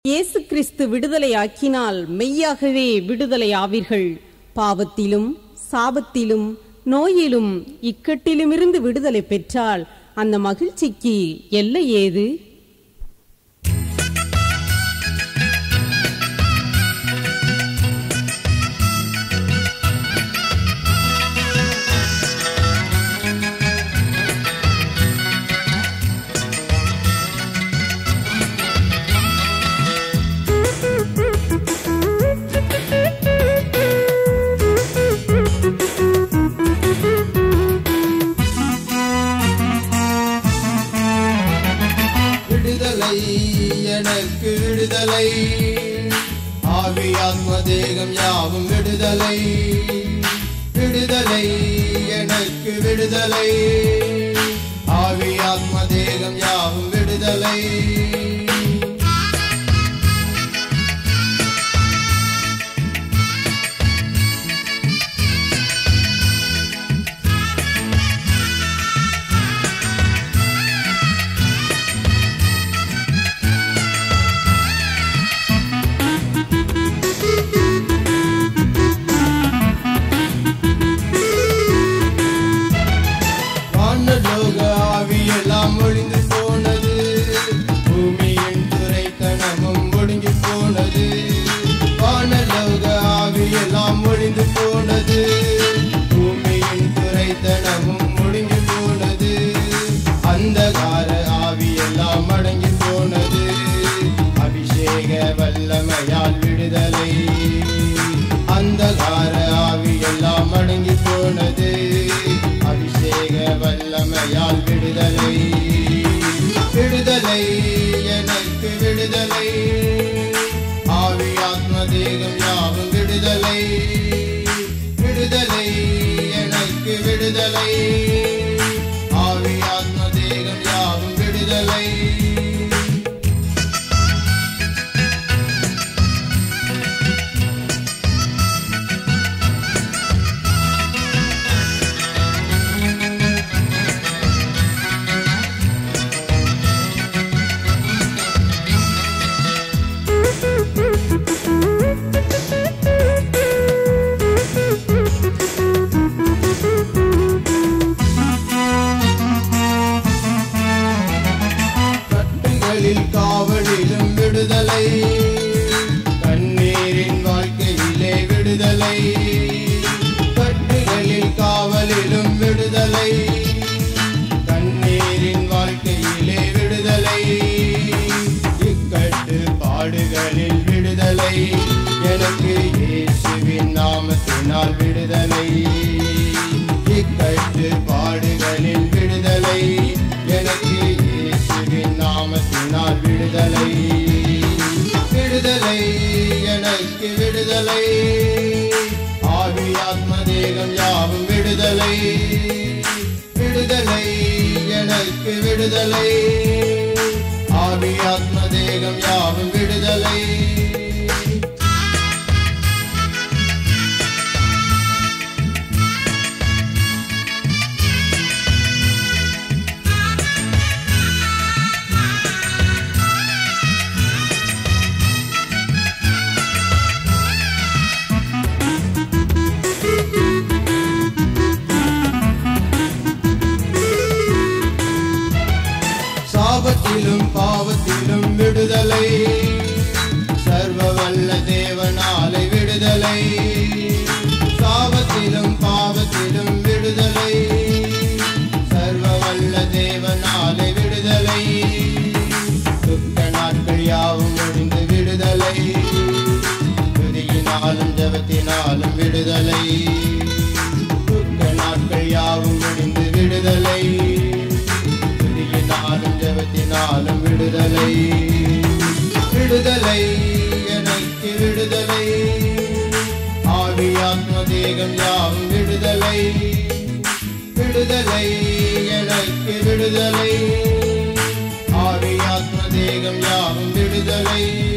இயேசு கிறிஸ்து விடுதலையாக்கினால் மெய்யாகவே விடுதலையாவீர்கள் பாவத்திலும் சாபத்திலும் நோயிலும் இக்கட்டிலுமிருந்து விடுதலை பெற்றால் அந்த மகிழ்ச்சிக்கு எல்லை ஏது விடுதலை எனக்கு விடுதலை ஆவி ஆத்ம தேகம் யாவும் விடுதலை விடுதலை எனக்கு விடுதலை ஆவி ஆத்ம தேகம் யாவும் விடுதலை வானலோக ஆவி எல்லாம் ஒழிந்து போனது பூமியின் துரைத்தனமும் ஒடுங்கி போனது வானலோக ஆவி எல்லாம் ஒழிந்து போனது பூமியின் துரைத்தனமும் ஒடுங்கி போனது அந்தகார ஆவி எல்லாம் அடங்கி போனது அபிஷேக வல்லமையால் விடுதலை அந்தகார ஆவி எல்லாம் அடங்கி போனது அபிஷேக வல்லமையால் விடுதலை விடுதலை எனக்கு விடுதலை ஆவி ஆத்ம தேகம் யாவும் விடுதலை விடுதலை எனக்கு விடுதலை ஆவி ஆத்ம தேகம் யாவும் விடுதலை கட்டுகளில் காவலிலும் விடுதலை கண்ணீரின் வாழ்க்கையிலே விடுதலை கட்டுகளில் காவலிலும் விடுதலை கண்ணீரின் வாழ்க்கையிலே விடுதலை இக்கட்டு பாடுகளில் விடுதலை எனக்கு இயேசுவின் நாமத்தினால் விடுதலை இக்கட்டு பாடுகளில் விடுதலை எனக்கு இயேசுவின் நாமத்தினால் விடுதலை விடுதலை எனக்கு விடுதலை ஆவி ஆத்ம தேகம் யாவும் விடுதலை விடுதலை எனக்கு விடுதலை ஆவி ஆத்ம தேகம் யாவும் விடுதலை சாபத்திலும் பாவத்திலும் விடுதலை சர்வ வல்ல தேவனாலை விடுதலை சாபத்திலும் பாவத்திலும் விடுதலை சர்வ வல்ல தேவனாலை விடுதலை துக்க நாட்கள் யாவும் முடிந்து விடுதலை துதியினாலும் ஜபத்தினாலும் விடுதலை துக்க நாட்கள் யாவும் முடிந்து விடுதலை துதியினாலும் ஜபத்தினாலும் விடுதலை விடுதலை எனக்கு விடுதலை ஆவி ஆத்ம தேகம் யாவும் விடுதலை விடுதலை எனக்கு விடுதலை ஆவி ஆத்ம தேகம் யாவும் விடுதலை